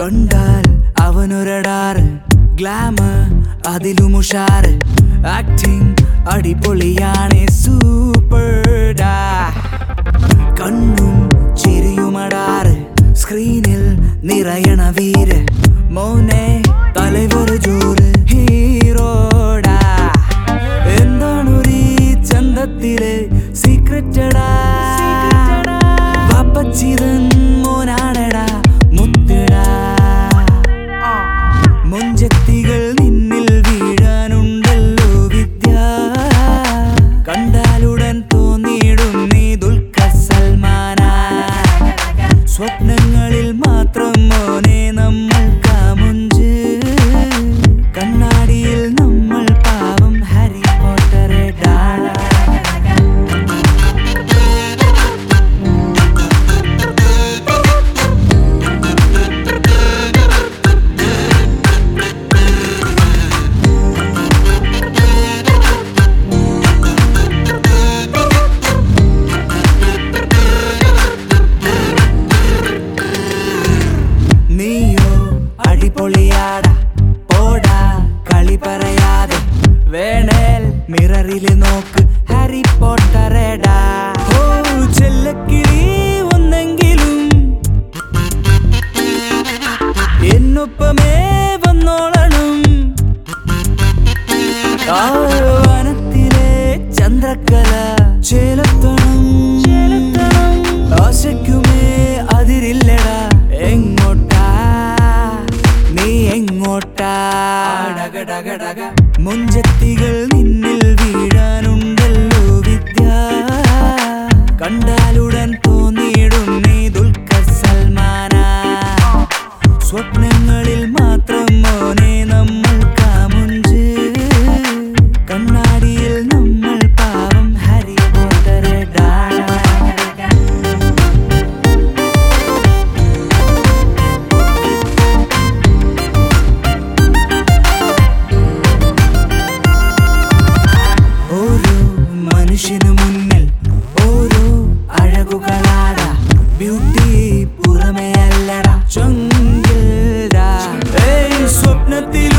കണ്ടാൽ അവനൊരടാറ് ഗ്ലാമർ അതിലും ഉഷാറ് ആക്ടിങ് അടിപൊളിയാണ് സൂപ്പർഡാ കണ്ണും ചിരിയുമടാറ് സ്ക്രീനിൽ നിറയണ വീര് മോനെ തലവർ ജോറ് ഹീറോടാ എന്താണൊരു ചന്തത്തിലെ സീക്രറ്റടാ വാപ്പച്ചിതൻ മോനാണടാ മുത്തടാ മുഞ്ചത്തികൾ നിന്നിൽ വീഴാനുണ്ടല്ലോ വിദ്യ കണ്ടാലുടൻ തോന്നിയിടും നീ ദുൽഖർ സൽമാന സ്വപ്നങ്ങളിൽ മാത്രം മോനെ നമ്മൾ കാമുഞ്ച് കണ്ണാടിയിൽ നമ്മൾ പാവം ഹാരി പോട്ടറെ ഡാടാ നീയോ അടിപൊളിയാടാ പോടാ കളി പറയാതെ വേണേൽ മിററില് നോക്ക് ഹാരി പോട്ടറേടാ ഓ ചെല്ലക്കിളി ഒന്നെങ്കിലും എന്നൊപ്പമേ വന്നോളണം ആ വനത്തിലെ ചന്ദ്രക്കല ചേലത്തണം ആശയ്ക്കുമേ അതിരില്ലടാ എങ്ങോട്ടാ നീ എങ്ങോട്ടാ മുഞ്ചത്തികൾ നിന്നിൽ വീഴാനുണ്ടല്ലോ വിദ്യ കണ്ടാലുടൻ തോന്നിയിടും നീ ദുൽഖർ സൽമാന സ്വപ്നങ്ങളിൽ മാത്രം മോനെ നമ്മൾ കാമുഞ്ച് കണ്ണാടിയിൽ നമ്മൾ പാവം ഹരി പോട്ടറെ ഡാടാ ഓരോ മനുഷ്യനു മുന്നിൽ ഓരോ അഴകുകളാടാ ബ്യൂട്ടി പുറമേ അല്ലടാ ചൊങ്കിൽടാ ഏയ് സ്വപ്നത്തിൽ